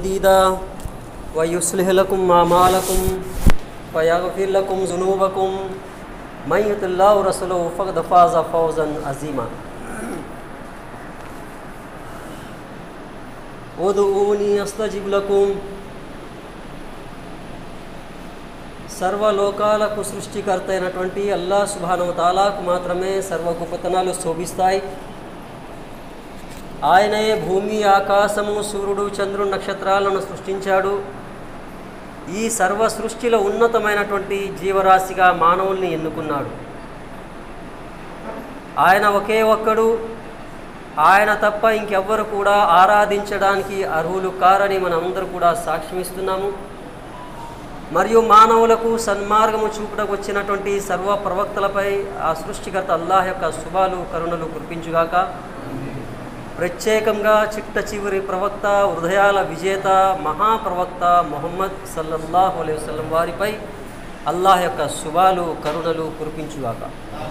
مديدا ويصلح لكم أعمالكم ويغفر لكم ذنوبكم من يطع الله ورسوله فقد فاز فوزا عظيما ادعوني استجب لكم సర్వలోకాలకు సృష్టికర్త అయినటువంటి అల్లా సుభాను తాలాకు మాత్రమే సర్వ గొప్పతనాలు శోభిస్తాయి ఆయనే భూమి ఆకాశము సూర్యుడు చంద్రుడు నక్షత్రాలను సృష్టించాడు ఈ సర్వ సృష్టిలో ఉన్నతమైనటువంటి జీవరాశిగా మానవుల్ని ఎన్నుకున్నాడు ఆయన ఒకే ఒక్కడు ఆయన తప్ప ఇంకెవ్వరు కూడా ఆరాధించడానికి అర్హులు కారని మనమందరూ కూడా సాక్ష్యమిస్తున్నాము మరియు మానవులకు సన్మార్గము చూపుటకు వచ్చినటువంటి సర్వ ప్రవక్తలపై ఆ సృష్టికర్త అల్లాహ్ యొక్క శుభాలు కరుణలు కురిపించుగాక ప్రత్యేకంగా చిట్ట చివరి ప్రవక్త హృదయాల విజేత మహాప్రవక్త మొహమ్మద్ సల్లల్లాహు అలైహి వసల్లం వారిపై అల్లాహ్ యొక్క శుభాలు కరుణలు కురిపించుగాక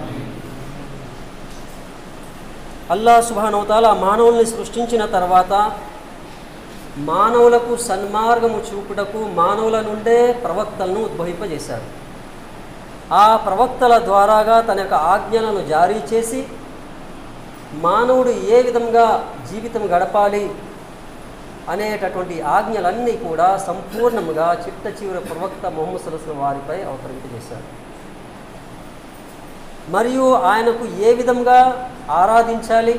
అల్లాహ్ సుభానవతాల మానవుల్ని సృష్టించిన తర్వాత మానవులకు సన్మార్గము చూపుటకు మానవుల నుండే ప్రవక్తలను ఉద్భవింపజేశాడు ఆ ప్రవక్తల ద్వారాగా తన యొక్క ఆజ్ఞలను జారీ చేసి మానవుడు ఏ విధంగా జీవితం గడపాలి అనేటటువంటి ఆజ్ఞలన్నీ కూడా సంపూర్ణముగా చిట్ట చివరి ప్రవక్త మొహమ్మద్ సలస్లం వారిపై అవతరింపజేశాడు మరియు ఆయనకు ఏ విధంగా ఆరాధించాలి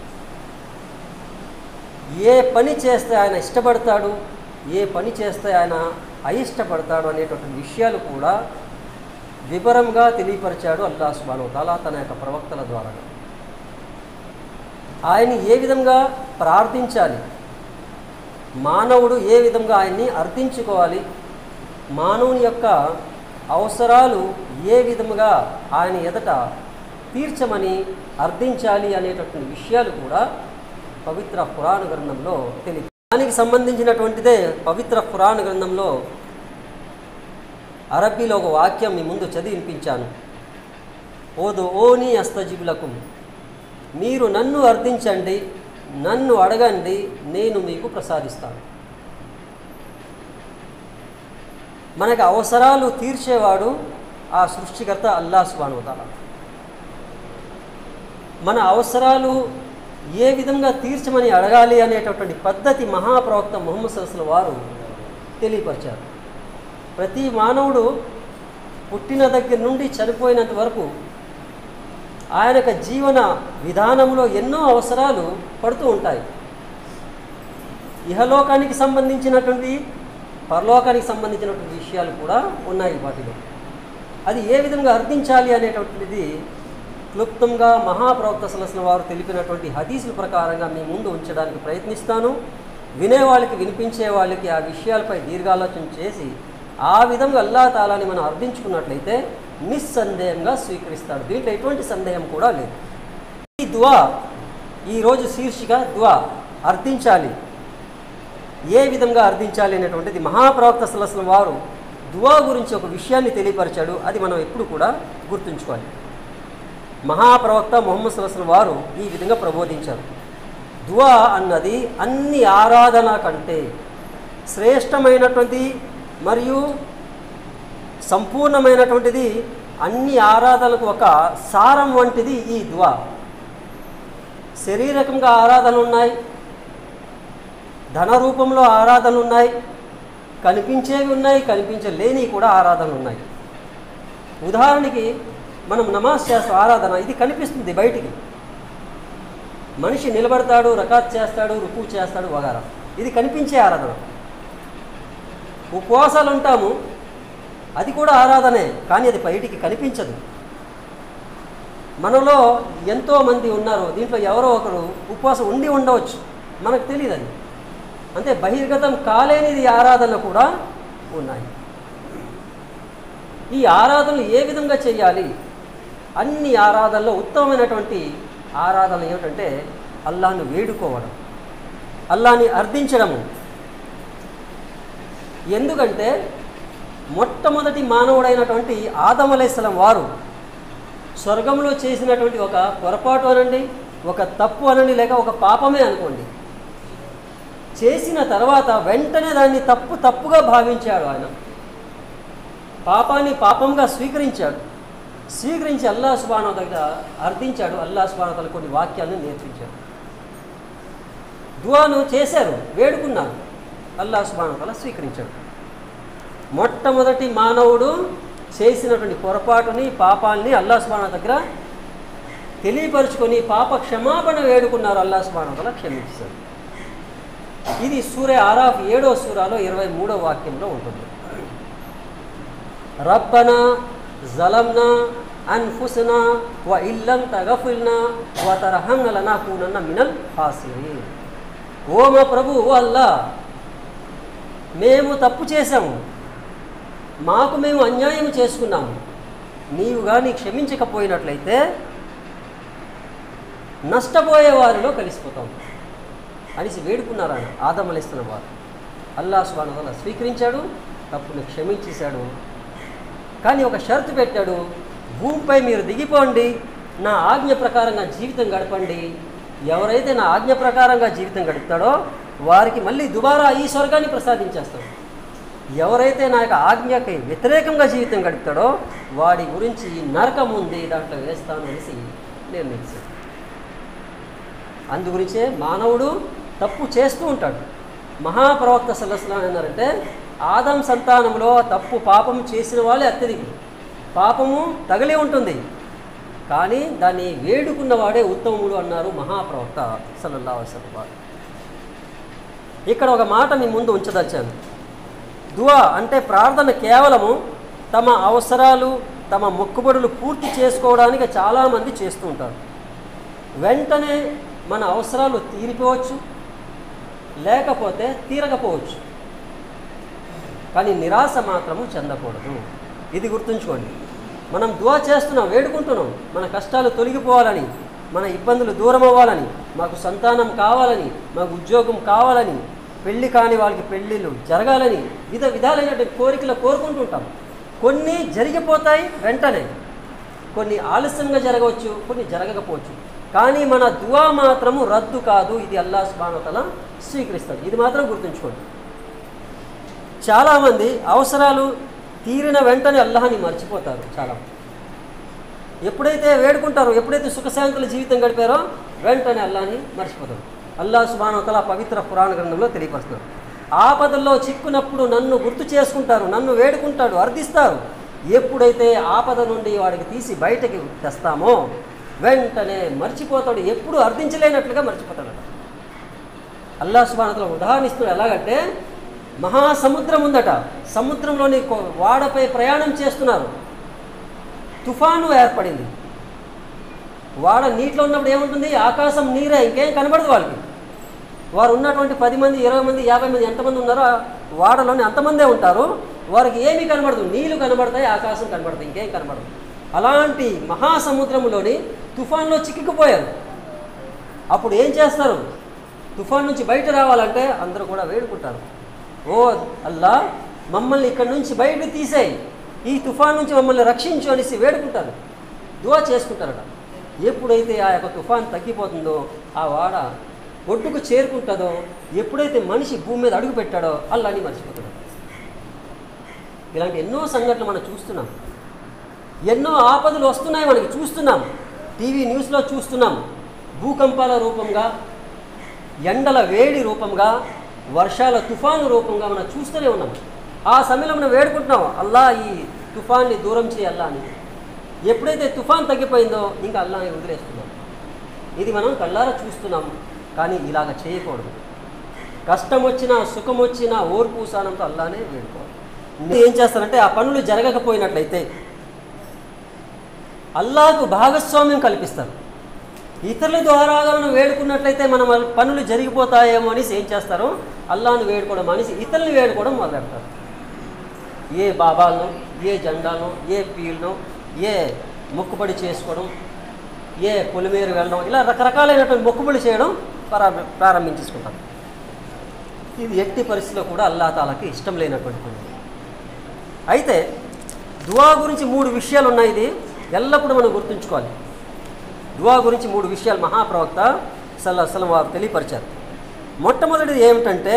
ఏ పని చేస్తే ఆయన ఇష్టపడతాడు ఏ పని చేస్తే ఆయన అయిష్టపడతాడు అనేటువంటి విషయాలు కూడా వివరంగా తెలియపరిచాడు అల్లా సుబాను తాలా తన యొక్క ప్రవక్తల ద్వారా ఆయన్ని ఏ విధంగా ప్రార్థించాలి మానవుడు ఏ విధంగా ఆయన్ని అర్థించుకోవాలి మానవుని యొక్క అవసరాలు ఏ విధముగా ఆయన ఎదట తీర్చమని అర్థించాలి అనేటటువంటి విషయాలు కూడా పవిత్ర పురాణ గ్రంథంలో తెలియ దానికి సంబంధించినటువంటిదే పవిత్ర పురాణ గ్రంథంలో అరబ్బీలో ఒక వాక్యం మీ ముందు చదివి వినిపించాను ఓదు ఓని అస్తజిబులకు మీరు నన్ను అర్థించండి నన్ను అడగండి నేను మీకు ప్రసాదిస్తాను మనకు అవసరాలు తీర్చేవాడు ఆ సృష్టికర్త అల్లా సుబానుతాల మన అవసరాలు ఏ విధంగా తీర్చమని అడగాలి అనేటటువంటి పద్ధతి మహాప్రవక్త ముహమ్మద్ సరస్సుల వారు తెలియపరిచారు ప్రతి మానవుడు పుట్టిన దగ్గర నుండి చనిపోయినంత వరకు ఆయన యొక్క జీవన విధానంలో ఎన్నో అవసరాలు పడుతూ ఉంటాయి ఇహలోకానికి సంబంధించినటువంటి పరలోకానికి సంబంధించినటువంటి విషయాలు కూడా ఉన్నాయి వాటిలో అది ఏ విధంగా అర్థించాలి అనేటటువంటిది క్లుప్తంగా మహాప్రవక్త సలసిన వారు తెలిపినటువంటి హదీసుల ప్రకారంగా మీ ముందు ఉంచడానికి ప్రయత్నిస్తాను వినేవాళ్ళకి వినిపించే వాళ్ళకి ఆ విషయాలపై దీర్ఘాలోచన చేసి ఆ విధంగా అల్లా తాలాని మనం అర్థించుకున్నట్లయితే నిస్సందేహంగా స్వీకరిస్తాడు దీంట్లో ఎటువంటి సందేహం కూడా లేదు ఈ దువా ఈరోజు శీర్షిక దువా అర్థించాలి ఏ విధంగా అర్థించాలి అనేటువంటిది మహాప్రవక్త సలస్లం వారు దువా గురించి ఒక విషయాన్ని తెలియపరిచాడు అది మనం ఎప్పుడు కూడా గుర్తుంచుకోవాలి మహాప్రవక్త మొహమ్మద్ సలస్లం వారు ఈ విధంగా ప్రబోధించారు దువా అన్నది అన్ని ఆరాధన కంటే శ్రేష్టమైనటువంటి మరియు సంపూర్ణమైనటువంటిది అన్ని ఆరాధనలకు ఒక సారం వంటిది ఈ దువా శరీరకంగా ఆరాధనలు ఉన్నాయి ధన రూపంలో ఆరాధనలు ఉన్నాయి కనిపించేవి ఉన్నాయి కనిపించలేని కూడా ఆరాధనలు ఉన్నాయి ఉదాహరణకి మనం నమాజ్ చేస్తాం ఆరాధన ఇది కనిపిస్తుంది బయటికి మనిషి నిలబడతాడు రకాత్ చేస్తాడు రుకు చేస్తాడు వగారా ఇది కనిపించే ఆరాధన ఉపవాసాలు ఉంటాము అది కూడా ఆరాధనే కానీ అది బయటికి కనిపించదు మనలో ఎంతోమంది ఉన్నారు దీంట్లో ఎవరో ఒకరు ఉపవాసం ఉండి ఉండవచ్చు మనకు తెలియదు అది అంటే బహిర్గతం కాలేనిది ఆరాధన కూడా ఉన్నాయి ఈ ఆరాధనలు ఏ విధంగా చేయాలి అన్ని ఆరాధనలో ఉత్తమమైనటువంటి ఆరాధన ఏమిటంటే అల్లాహ్ను వేడుకోవడం అల్లాని అర్థించడము ఎందుకంటే మొట్టమొదటి మానవుడైనటువంటి ఆదమలేసలం వారు స్వర్గంలో చేసినటువంటి ఒక పొరపాటు అనండి ఒక తప్పు అనండి లేక ఒక పాపమే అనుకోండి చేసిన తర్వాత వెంటనే దాన్ని తప్పు తప్పుగా భావించాడు ఆయన పాపాన్ని పాపంగా స్వీకరించాడు స్వీకరించి అల్లా సుబానో దగ్గర అర్థించాడు అల్లా సుబానో తల కొన్ని వాక్యాలను నేర్పించాడు దువాను చేశారు వేడుకున్నారు అల్లా సుబానో తల స్వీకరించాడు మొట్టమొదటి మానవుడు చేసినటువంటి పొరపాటుని పాపాల్ని అల్లా సుబానో దగ్గర తెలియపరుచుకొని పాప క్షమాపణ వేడుకున్నారు అల్లా సుబానో తల క్షమించారు ఇది సూర్య ఆరాఫ్ ఏడో సూరాలో ఇరవై మూడో వాక్యంలో ఉంటుంది రబ్బనా జలంనా అన్ఫుసనా వ ఇల్లం తగఫిల్నా వ తరహంగ లనాకూనన్న మినల్ హాసిరీన్ ఓ మా ప్రభు ఓ అల్లా మేము తప్పు చేశాము మాకు మేము అన్యాయం చేసుకున్నాము నీవు కానీ క్షమించకపోయినట్లయితే నష్టపోయే వారిలో కలిసిపోతాం అనేసి వేడుకున్నారు ఆయన ఆదమలిస్తున్న వారు అల్లా సుబాన్ వల్ల స్వీకరించాడు తప్పును క్షమించేశాడు కానీ ఒక షరతు పెట్టాడు భూమిపై మీరు దిగిపోండి నా ఆజ్ఞ ప్రకారంగా జీవితం గడపండి ఎవరైతే నా ఆజ్ఞ ప్రకారంగా జీవితం గడుపుతాడో వారికి మళ్ళీ దుబారా ఈ స్వర్గాన్ని ప్రసాదించేస్తాడు ఎవరైతే నా యొక్క ఆజ్ఞకి వ్యతిరేకంగా జీవితం గడుపుతాడో వాడి గురించి నరకం ఉంది దాంట్లో వేస్తాను అనేసి నిర్ణయించాడు అందుగురించే మానవుడు తప్పు చేస్తూ ఉంటాడు మహాప్రవక్త సలస్లాం అన్నారంటే ఆదం సంతానంలో తప్పు పాపం చేసిన వాళ్ళే అత్యధికులు పాపము తగిలి ఉంటుంది కానీ దాన్ని వేడుకున్నవాడే ఉత్తముడు అన్నారు మహాప్రవక్త సల్లల్లా వసలం ఇక్కడ ఒక మాట మీ ముందు ఉంచదచ్చాను దువా అంటే ప్రార్థన కేవలము తమ అవసరాలు తమ మొక్కుబడులు పూర్తి చేసుకోవడానికి చాలామంది చేస్తూ ఉంటారు వెంటనే మన అవసరాలు తీరిపోవచ్చు లేకపోతే తీరకపోవచ్చు కానీ నిరాశ మాత్రము చెందకూడదు ఇది గుర్తుంచుకోండి మనం దువా చేస్తున్నాం వేడుకుంటున్నాం మన కష్టాలు తొలగిపోవాలని మన ఇబ్బందులు దూరం అవ్వాలని మాకు సంతానం కావాలని మాకు ఉద్యోగం కావాలని పెళ్లి కాని వాళ్ళకి పెళ్ళిళ్ళు జరగాలని విధ విధాలైనటువంటి కోరికలు కోరుకుంటుంటాం కొన్ని జరిగిపోతాయి వెంటనే కొన్ని ఆలస్యంగా జరగవచ్చు కొన్ని జరగకపోవచ్చు కానీ మన దువా మాత్రము రద్దు కాదు ఇది అల్లా సుబానతల స్వీకరిస్తాడు ఇది మాత్రం గుర్తుంచుకోండి చాలామంది అవసరాలు తీరిన వెంటనే అల్లాహని మర్చిపోతారు చాలా ఎప్పుడైతే వేడుకుంటారో ఎప్పుడైతే సుఖశాంతుల జీవితం గడిపారో వెంటనే అల్లాని మర్చిపోతారు అల్లా సుబానతల పవిత్ర పురాణ గ్రంథంలో తెలియపరుస్తున్నారు ఆపదల్లో చిక్కునప్పుడు నన్ను గుర్తు చేసుకుంటారు నన్ను వేడుకుంటాడు అర్థిస్తారు ఎప్పుడైతే ఆపద నుండి వాడికి తీసి బయటకి తెస్తామో వెంటనే మర్చిపోతాడు ఎప్పుడు అర్థించలేనట్లుగా మర్చిపోతాడు అల్లా సుబానతల ఉదాహరణ ఇస్తున్నాడు ఎలాగంటే మహాసముద్రం ఉందట సముద్రంలోని కొ- వాడపై ప్రయాణం చేస్తున్నారు తుఫాను ఏర్పడింది వాడ నీటిలో ఉన్నప్పుడు ఏముంటుంది ఆకాశం నీరే ఇంకేం కనబడదు వాళ్ళకి వారు ఉన్నటువంటి పది మంది ఇరవై మంది యాభై మంది ఎంతమంది ఉన్నారో ఆ వాడలోని అంతమందే ఉంటారు వారికి ఏమీ కనబడదు నీళ్లు కనబడతాయి ఆకాశం కనబడతాయి ఇంకేం కనబడదు అలాంటి మహాసముద్రంలోని తుఫాన్లో చిక్కుకుపోయారు అప్పుడు ఏం చేస్తారు తుఫాన్ నుంచి బయట రావాలంటే అందరూ కూడా వేడుకుంటారు ఓ అల్లా మమ్మల్ని ఇక్కడి నుంచి బయటకు తీసేయి ఈ తుఫాన్ నుంచి మమ్మల్ని రక్షించు అనేసి వేడుకుంటారు దువా చేసుకుంటారట ఎప్పుడైతే ఆ యొక్క తుఫాన్ తగ్గిపోతుందో ఆ వాడ ఒడ్డుకు చేరుకుంటుందో ఎప్పుడైతే మనిషి భూమి మీద అడుగు పెట్టాడో అల్లాని మర్చిపోతాడు ఇలాంటి ఎన్నో సంఘటనలు మనం చూస్తున్నాం ఎన్నో ఆపదలు వస్తున్నాయి మనకి చూస్తున్నాం టీవీ న్యూస్లో చూస్తున్నాం భూకంపాల రూపంగా ఎండల వేడి రూపంగా వర్షాల తుఫాను రూపంగా మనం చూస్తూనే ఉన్నాం ఆ సమయంలో మనం వేడుకుంటున్నాం అల్లా ఈ తుఫాన్ని దూరం చేయి అల్లా అని ఎప్పుడైతే తుఫాన్ తగ్గిపోయిందో ఇంకా అల్లాని వదిలేస్తున్నాం ఇది మనం కళ్ళారా చూస్తున్నాం కానీ ఇలాగ చేయకూడదు కష్టం వచ్చినా సుఖం వచ్చినా ఓర్పు సహనంతో అల్లానే వేడుకోవాలి ఏం చేస్తారంటే ఆ పనులు జరగకపోయినట్లయితే అల్లాకు భాగస్వామ్యం కల్పిస్తారు ఇతరుల ద్వారా మనం వేడుకున్నట్లయితే మన మన పనులు జరిగిపోతాయేమో అనేసి ఏం చేస్తారు అల్లాను వేడుకోవడం అనేసి ఇతరులను వేడుకోవడం మొదలెడతారు ఏ బాబాలను ఏ జెండాలను ఏ పీలను ఏ మొక్కుబడి చేసుకోవడం ఏ పొలిమేరు వెళ్ళడం ఇలా రకరకాలైనటువంటి మొక్కుబడి చేయడం ప్రారంభ ప్రారంభించేసుకుంటాం ఇది ఎట్టి పరిస్థితిలో కూడా అల్లా తాలాకి ఇష్టం లేనటువంటి పని అయితే దువా గురించి మూడు విషయాలు ఉన్నాయి ఇది ఎల్లప్పుడూ మనం గుర్తుంచుకోవాలి దువా గురించి మూడు విషయాలు మహాప్రవక్త సల్లా సలం వారు తెలియపరిచారు మొట్టమొదటిది ఏమిటంటే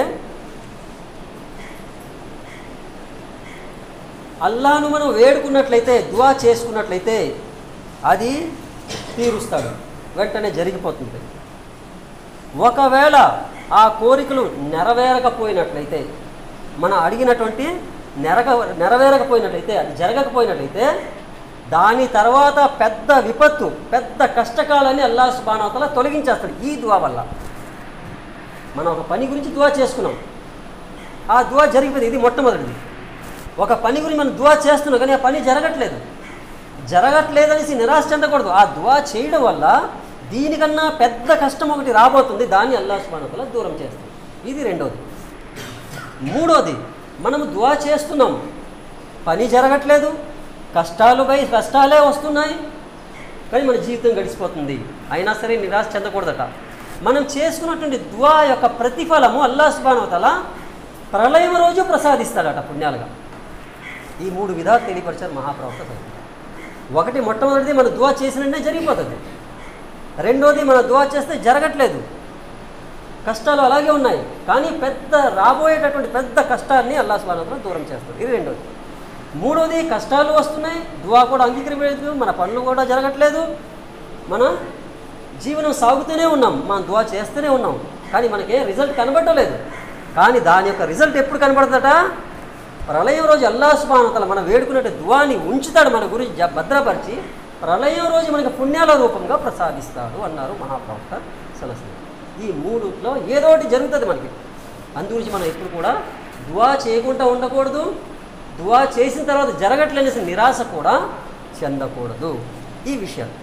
అల్లాను మనం వేడుకున్నట్లయితే దువా చేసుకున్నట్లయితే అది తీరుస్తాడు వెంటనే జరిగిపోతుంది ఒకవేళ ఆ కోరికలు నెరవేరకపోయినట్లయితే మనం అడిగినటువంటి నెరగ నెరవేరకపోయినట్లయితే అది జరగకపోయినట్లయితే దాని తర్వాత పెద్ద విపత్తు పెద్ద కష్టకాలని అల్లా సుబానవతల తొలగించేస్తాడు ఈ దువా వల్ల మనం ఒక పని గురించి దువా చేసుకున్నాం ఆ దువా జరిగిపోయింది ఇది మొట్టమొదటిది ఒక పని గురించి మనం దువా చేస్తున్నాం కానీ ఆ పని జరగట్లేదు జరగట్లేదనేసి నిరాశ చెందకూడదు ఆ దువా చేయడం వల్ల దీనికన్నా పెద్ద కష్టం ఒకటి రాబోతుంది దాన్ని అల్లా సుబానతల దూరం చేస్తుంది ఇది రెండోది మూడోది మనము దువా చేస్తున్నాం పని జరగట్లేదు కష్టాలు పై కష్టాలే వస్తున్నాయి కానీ మన జీవితం గడిచిపోతుంది అయినా సరే నిరాశ చెందకూడదట మనం చేసుకున్నటువంటి దువా యొక్క ప్రతిఫలము అల్లా సుబానవతల ప్రళయం రోజు ప్రసాదిస్తాడట పుణ్యాలుగా ఈ మూడు విధాలు తెలియపరిచారు మహాప్రవక్త సైతం. ఒకటి మొట్టమొదటిది మన దువా చేసినట్టే జరిగిపోతుంది రెండోది మన దువా చేస్తే జరగట్లేదు కష్టాలు అలాగే ఉన్నాయి కానీ పెద్ద రాబోయేటటువంటి పెద్ద కష్టాన్ని అల్లా సుబానతల దూరం చేస్తుంది ఇది రెండోది మూడోది కష్టాలు వస్తున్నాయి దువా కూడా అంగీకరించలేదు మన పనులు కూడా జరగట్లేదు మన జీవనం సాగుతూనే ఉన్నాం మనం దువా చేస్తూనే ఉన్నాం కానీ మనకి రిజల్ట్ కనబడలేదు కానీ దాని యొక్క రిజల్ట్ ఎప్పుడు కనబడుతుందట ప్రళయం రోజు అల్లా సుబానతల మనం వేడుకున్నట్టు దువాని ఉంచుతాడు మన గురించి జ- భద్రపరిచి ప్రళయం రోజు మనకి పుణ్యాల రూపంగా ప్రసాదిస్తాడు అన్నారు మహాప్రవక్త సలసలు ఈ మూడులో ఏదో ఒకటి జరుగుతుంది మనకి అందుగురించి మనం ఎప్పుడు కూడా దువా చేయకుండా ఉండకూడదు దువా చేసిన తర్వాత జరగట్లేనేసి నిరాశ కూడా చెందకూడదు ఈ విషయాలు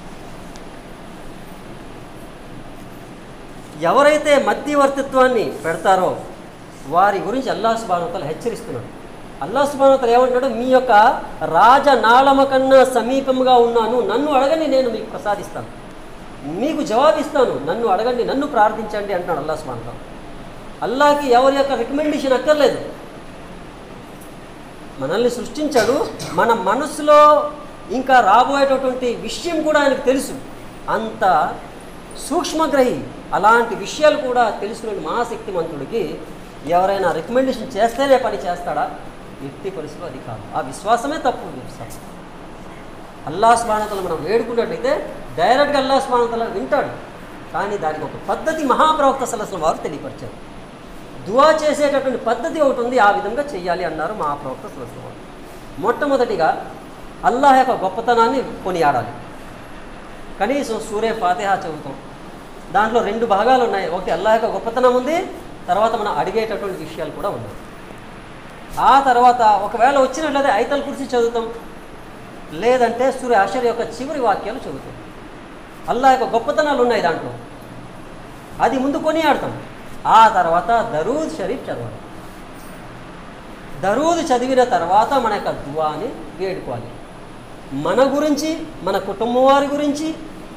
ఎవరైతే మధ్యవర్తిత్వాన్ని పెడతారో వారి గురించి అల్లా సుబానతలు హెచ్చరిస్తున్నాడు అల్లా సుబానతలు ఏమంటాడు మీ యొక్క రాజనాళమ కన్నా సమీపంగా ఉన్నాను నన్ను అడగని నేను మీకు ప్రసాదిస్తాను మీకు జవాబిస్తాను నన్ను అడగండి నన్ను ప్రార్థించండి అంటున్నాడు అల్లా సుబానతలు అల్లాకి ఎవరి యొక్క రికమెండేషన్ అక్కర్లేదు మనల్ని సృష్టించాడు మన మనసులో ఇంకా రాబోయేటటువంటి విషయం కూడా ఆయనకు తెలుసు అంత సూక్ష్మగ్రహి అలాంటి విషయాలు కూడా తెలుసుకునే మహాశక్తిమంతుడికి ఎవరైనా రికమెండేషన్ చేస్తేనే పని చేస్తాడా ఎట్టి పరిస్థితులు అది కాదు ఆ విశ్వాసమే తప్పు విశ్వాసం అల్లా స్మానతలు మనం వేడుకున్నట్లయితే డైరెక్ట్గా అల్లా స్మానతలు వింటాడు కానీ దానికి ఒక పద్ధతి మహాప్రవక్త సలసిన వారు తెలియపరిచారు దువా చేసేటటువంటి పద్ధతి ఒకటి ఉంది ఆ విధంగా చెయ్యాలి అన్నారు మహాప్రవక్త సలసిన వారు మొట్టమొదటిగా అల్లాహ్ యొక్క గొప్పతనాన్ని కొనియాడాలి కనీసం సూర్య ఫాతిహా చదువుతాం దాంట్లో రెండు భాగాలు ఉన్నాయి ఒకటి అల్లాహ్ యొక్క గొప్పతనం ఉంది తర్వాత మనం అడిగేటటువంటి విషయాలు కూడా ఉన్నాయి ఆ తర్వాత ఒకవేళ వచ్చినట్లయితే ఐతల్ కుర్సీ చదువుతాం లేదంటే సూర్య ఆశ్చర్య యొక్క చివరి వాక్యాలు చదువుతాం అల్లా యొక్క గొప్పతనాలు ఉన్నాయి దాంట్లో అది ముందు కొనియాడతాం ఆ తర్వాత దరూద్ షరీఫ్ చదవాలి దరూద్ చదివిన తర్వాత మన యొక్క దువాని వేడుకోవాలి మన గురించి మన కుటుంబం వారి గురించి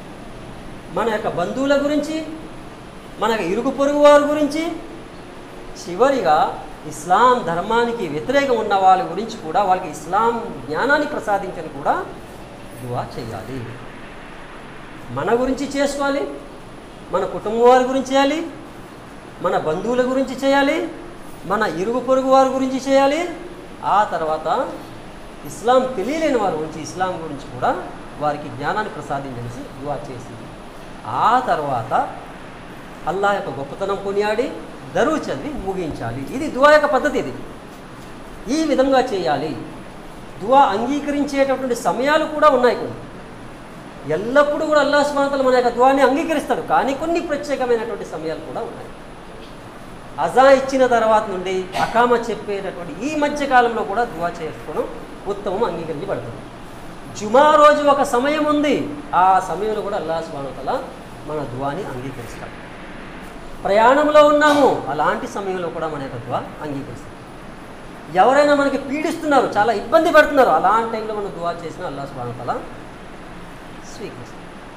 మన యొక్క బంధువుల గురించి మన యొక్క ఇరుగు పొరుగు వారి గురించి చివరిగా ఇస్లాం ధర్మానికి వ్యతిరేకం ఉన్న వాళ్ళ గురించి కూడా వాళ్ళకి ఇస్లాం జ్ఞానాన్ని ప్రసాదించని కూడా దువా చేయాలి మన గురించి చేసుకోవాలి మన కుటుంబం వారి గురించి చేయాలి మన బంధువుల గురించి చేయాలి మన ఇరుగు పొరుగు వారి గురించి చేయాలి ఆ తర్వాత ఇస్లాం తెలియలేని వారి గురించి ఇస్లాం గురించి కూడా వారికి జ్ఞానాన్ని ప్రసాదించేసి దువా చేసి ఆ తర్వాత అల్లా యొక్క గొప్పతనం కొనియాడి దరువు చదివి ముగించాలి ఇది దువా యొక్క పద్ధతి ఇది ఈ విధంగా చేయాలి దువా అంగీకరించేటటువంటి సమయాలు కూడా ఉన్నాయి కొన్ని ఎల్లప్పుడూ కూడా అల్లా స్మరణతలు మన యొక్క దువాని అంగీకరిస్తాడు కానీ కొన్ని ప్రత్యేకమైనటువంటి సమయాలు కూడా ఉన్నాయి అజా ఇచ్చిన తర్వాత నుండి అకామ చెప్పేటటువంటి ఈ మధ్య కాలంలో కూడా దువా చేసుకోవడం ఉత్తమం అంగీకరించబడుతుంది జుమా రోజు ఒక సమయం ఉంది ఆ సమయంలో కూడా అల్లా సుబానతల మన దువాని అంగీకరిస్తాడు ప్రయాణంలో ఉన్నాము అలాంటి సమయంలో కూడా మన యొక్క దువా అంగీకరిస్తాడు ఎవరైనా మనకి పీడిస్తున్నారు చాలా ఇబ్బంది పడుతున్నారు అలాంటి టైంలో మనం దువా చేసిన అల్లా సుబానతల స్వీకరిస్తాం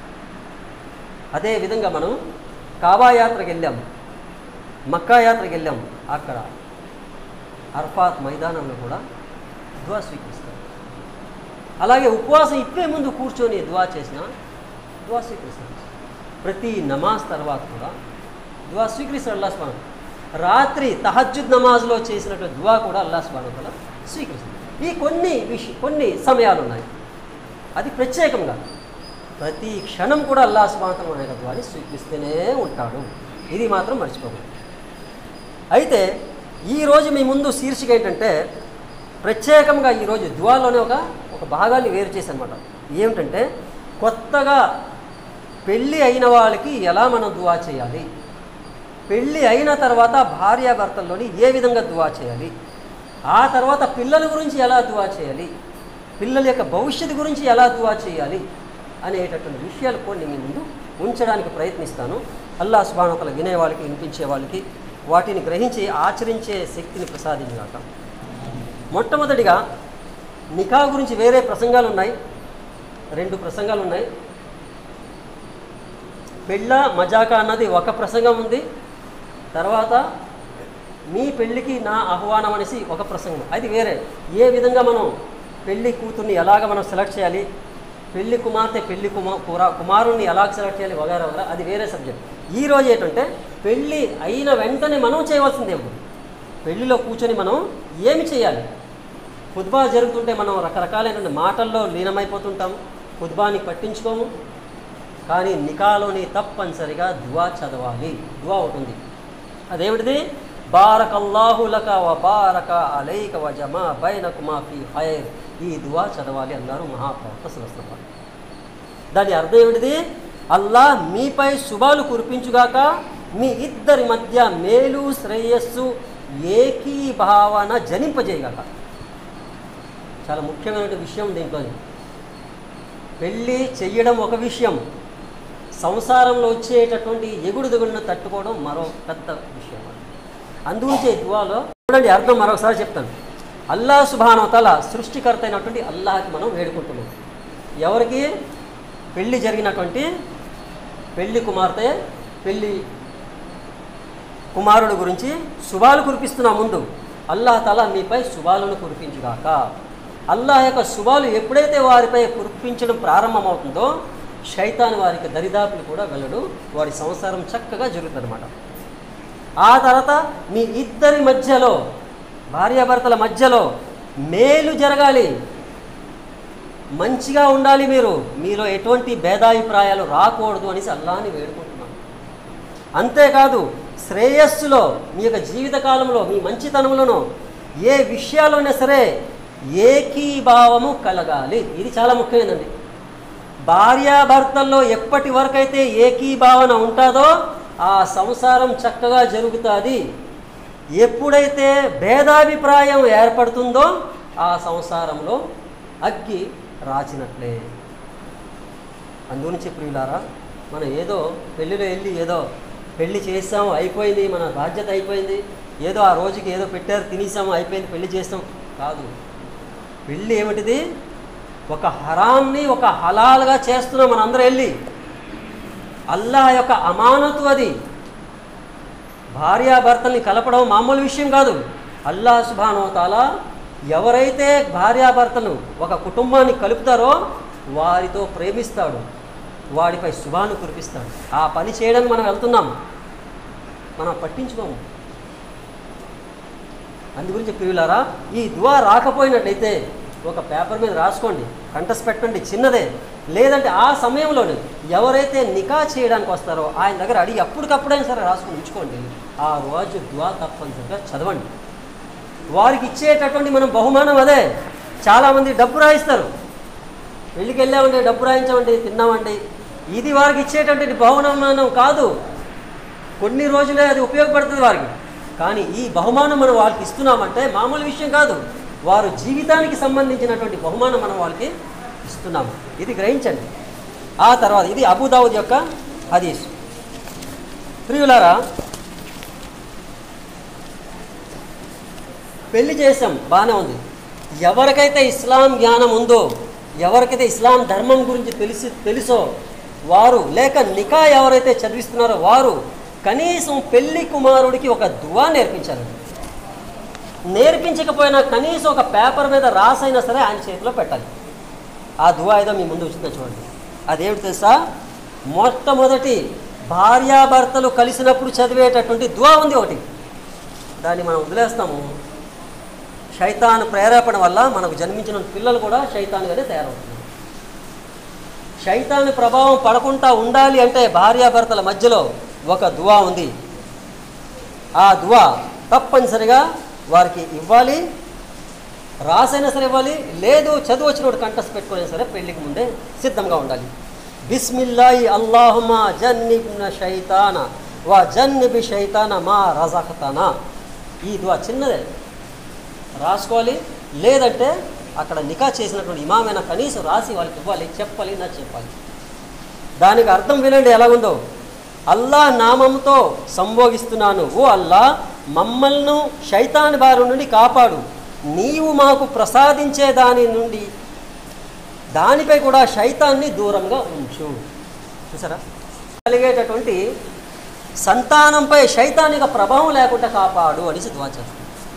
అదే విధంగా మనం కాబా యాత్రకి వెళ్ళాము మక్కా యాత్రకి వెళ్ళాము అక్కడ అర్ఫాత్ మైదానంలో కూడా దువా స్వీకరిస్తాం అలాగే ఉపవాసం ఇప్పే ముందు కూర్చొని దువా చేసిన దువా స్వీకరిస్తాం ప్రతి నమాజ్ తర్వాత కూడా దువా స్వీకరిస్తాడు అల్లా స్వామి రాత్రి తహజ్జుద్ నమాజ్లో చేసినటువంటి దువా కూడా అల్లా స్వామి వల్ల స్వీకరిస్తాడు ఈ కొన్ని విష కొన్ని సమయాలు ఉన్నాయి అది ప్రత్యేకంగా ప్రతి క్షణం కూడా అల్లా స్వాతం ఆయన దువాని స్వీకరిస్తూనే ఉంటాడు ఇది మాత్రం మర్చిపోకూడదు అయితే ఈరోజు మీ ముందు శీర్షిక ఏంటంటే ప్రత్యేకంగా ఈరోజు దువాలోనే ఒక ఒక భాగాన్ని వేరు చేశానమాట ఏమిటంటే కొత్తగా పెళ్ళి అయిన వాళ్ళకి ఎలా మనం దువా చేయాలి పెళ్ళి అయిన తర్వాత భార్యాభర్తల్లోని ఏ విధంగా దువా చేయాలి ఆ తర్వాత పిల్లల గురించి ఎలా దువా చేయాలి పిల్లల యొక్క భవిష్యత్తు గురించి ఎలా దువా చేయాలి అనేటటువంటి విషయాలు కొన్ని మీ ముందు ఉంచడానికి ప్రయత్నిస్తాను అల్లా సుబానతల వినే వాళ్ళకి వినిపించే వాళ్ళకి వాటిని గ్రహించి ఆచరించే శక్తిని ప్రసాదించాక మొట్టమొదటిగా నికా గురించి వేరే ప్రసంగాలు ఉన్నాయి రెండు ప్రసంగాలు ఉన్నాయి పెళ్ళ మజాకా అన్నది ఒక ప్రసంగం ఉంది తర్వాత మీ పెళ్ళికి నా ఆహ్వానం అనేసి ఒక ప్రసంగం అది వేరే ఏ విధంగా మనం పెళ్లి కూతుర్ని ఎలాగ మనం సెలెక్ట్ చేయాలి పెళ్లి కుమార్తె పెళ్లి కుమార్ కురా కుమారుణ్ణి ఎలాగ సెలెక్ట్ చేయాలి వగేరా వగేరా అది వేరే సబ్జెక్ట్ ఈ రోజు ఏంటంటే పెళ్ళి అయిన వెంటనే మనం చేయవలసిందే ఉంది పెళ్లిలో కూర్చొని మనం ఏమి చేయాలి ఖుద్బా జరుగుతుంటే మనం రకరకాలైన మాటల్లో లీనమైపోతుంటాం ఖుద్బాని పట్టించుకోము కానీ నికాలోని తప్పనిసరిగా దువా చదవాలి దువా ఉంటుంది అదేమిటిది బారకల్లాహు లక వ బారక అలైక వ జమా బైనకుమా ఫీ హైర్ ఈ దువా చదవాలి అన్నారు మహాప్రవక్త సులస్తం దాని అర్థం ఏమిటిది అల్లా మీపై శుభాలు కురిపించుగాక మీ ఇద్దరి మధ్య మేలు శ్రేయస్సు ఏకీభావన జనింపజేయగాక చాలా ముఖ్యమైన విషయం దీంట్లో పెళ్ళి చెయ్యడం ఒక విషయం సంసారంలో వచ్చేటటువంటి ఎగుడు దిగుడును తట్టుకోవడం మరో పెద్ద విషయం అందుగురించి ఈ దువాలో చూడండి అర్థం మరొకసారి చెప్తాను అల్లా సుభానవతల సృష్టికర్త అయినటువంటి అల్లాహకి మనం వేడుకుంటున్నాం ఎవరికి పెళ్ళి జరిగినటువంటి పెళ్లి కుమార్తె పెళ్ళి కుమారుడు గురించి శుభాలు కురిపిస్తున్నా ముందు అల్లాహ్ తల మీపై శుభాలను కురిపించుగాక అల్లాహ్ యొక్క శుభాలు ఎప్పుడైతే వారిపై కురిపించడం ప్రారంభమవుతుందో శైతాన్ వారికి దరిదాపులు కూడా వెళ్ళడు వారి సంసారం చక్కగా జరుగుతుందన్నమాట ఆ తర్వాత మీ ఇద్దరి మధ్యలో భార్యాభర్తల మధ్యలో మేలు జరగాలి మంచిగా ఉండాలి మీరు మీలో ఎటువంటి భేదాభిప్రాయాలు రాకూడదు అనేసి అల్లాని వేడుకుంటున్నాను అంతేకాదు శ్రేయస్సులో మీ యొక్క జీవితకాలంలో మీ మంచితనంలోనూ ఏ విషయాల్లోనే సరే ఏకీభావము కలగాలి ఇది చాలా ముఖ్యమైనదండి భార్యాభర్తల్లో ఎప్పటి వరకైతే ఏకీభావన ఉంటుందో ఆ సంసారం చక్కగా జరుగుతుంది ఎప్పుడైతే భేదాభిప్రాయం ఏర్పడుతుందో ఆ సంసారంలో అగ్గి రాచినట్లే అందుగురించి ప్రియులారా మనం ఏదో పెళ్ళిలో వెళ్ళి ఏదో పెళ్లి చేసాము అయిపోయింది మన బాధ్యత అయిపోయింది ఏదో ఆ రోజుకి ఏదో పెట్టారు తినేసాము అయిపోయింది పెళ్లి చేస్తాం కాదు పెళ్ళి ఏమిటిది ఒక హరాంని ఒక హలాల్గా చేస్తున్నాం మనందరం వెళ్ళి అల్లాహ్ యొక్క అమానతు అది భార్యాభర్తల్ని కలపడం మామూలు విషయం కాదు అల్లాహ్ సుభానవతాల ఎవరైతే భార్యాభర్తను ఒక కుటుంబాన్ని కలుపుతారో వారితో ప్రేమిస్తాడు వాడిపై శుభాన్ని కురిపిస్తాడు ఆ పని చేయడానికి మనం వెళ్తున్నాం మనం పట్టించుకోము అందుగురించి ప్రియులారా ఈ దువా రాకపోయినట్లయితే ఒక పేపర్ మీద రాసుకోండి కంటస్ పెట్టండి చిన్నదే లేదంటే ఆ సమయంలోనే ఎవరైతే నికా చేయడానికి వస్తారో ఆయన దగ్గర అడిగి అప్పటికప్పుడైనా సరే రాసుకొని ఉంచుకోండి ఆ రోజు దువా తప్పనిసరిగా చదవండి వారికి ఇచ్చేటటువంటి మనం బహుమానం అదే చాలామంది డబ్బు రాయిస్తారు పెళ్ళికి వెళ్ళామండి డబ్బు రాయించామండి తిన్నామండి ఇది వారికి ఇచ్చేటటువంటి బహుమానం కాదు కొన్ని రోజులే అది ఉపయోగపడుతుంది వారికి కానీ ఈ బహుమానం మనం వాళ్ళకి ఇస్తున్నామంటే మామూలు విషయం కాదు వారు జీవితానికి సంబంధించినటువంటి బహుమానం మనం వాళ్ళకి ఇస్తున్నాము ఇది గ్రహించండి ఆ తర్వాత ఇది అబుదావుద్ యొక్క హదీస్ ప్రియులారా పెళ్లి చేసాం బాగానే ఉంది ఎవరికైతే ఇస్లాం జ్ఞానం ఉందో ఎవరికైతే ఇస్లాం ధర్మం గురించి తెలిసి తెలుసో వారు లేక నికా ఎవరైతే చదివిస్తున్నారో వారు కనీసం పెళ్లి కుమారుడికి ఒక దువా నేర్పించాలి నేర్పించకపోయినా కనీసం ఒక పేపర్ మీద రాసైనా సరే ఆయన చేతిలో పెట్టాలి ఆ దువా ఏదో మీ ముందు వచ్చిందో చూడండి అదేమిటి తెలుసా మొట్టమొదటి భార్యాభర్తలు కలిసినప్పుడు చదివేటటువంటి దువా ఉంది ఒకటి దాన్ని మనం వదిలేస్తాము శైతాను ప్రేరేపణ వల్ల మనకు జన్మించిన పిల్లలు కూడా శైతానుగానే తయారవుతున్నారు శైతాను ప్రభావం పడకుండా ఉండాలి అంటే భార్యాభర్తల మధ్యలో ఒక దువా ఉంది ఆ దువా తప్పనిసరిగా వారికి ఇవ్వాలి రాసైనా సరే ఇవ్వాలి లేదు చదువు వచ్చినోడు కంటస్ పెట్టుకునే సరే పెళ్లికి ముందే సిద్ధంగా ఉండాలి బిస్మిల్లాయి అల్లాహుమా జన్నిబ్న శైతాన వా జన్నిబి శైతాన మా రజాఖతానా ఈ దువా చిన్నదే రాసుకోవాలి లేదంటే అక్కడ నికా చేసినటువంటి ఇమామైనా కనీసం రాసి వాళ్ళకి ఇవ్వాలి చెప్పాలి నా చెప్పాలి దానికి అర్థం వినండి ఎలాగుందో అల్లా నామంతో సంభోగిస్తున్నాను ఓ అల్లా మమ్మల్ని శైతాన్ బారి నుండి కాపాడు నీవు మాకు ప్రసాదించే దాని నుండి దానిపై కూడా శైతాన్ని దూరంగా ఉంచు చూసారా కలిగేటటువంటి సంతానంపై శైతానిక ప్రభావం లేకుండా కాపాడు అనేసి దువా చేస్తాం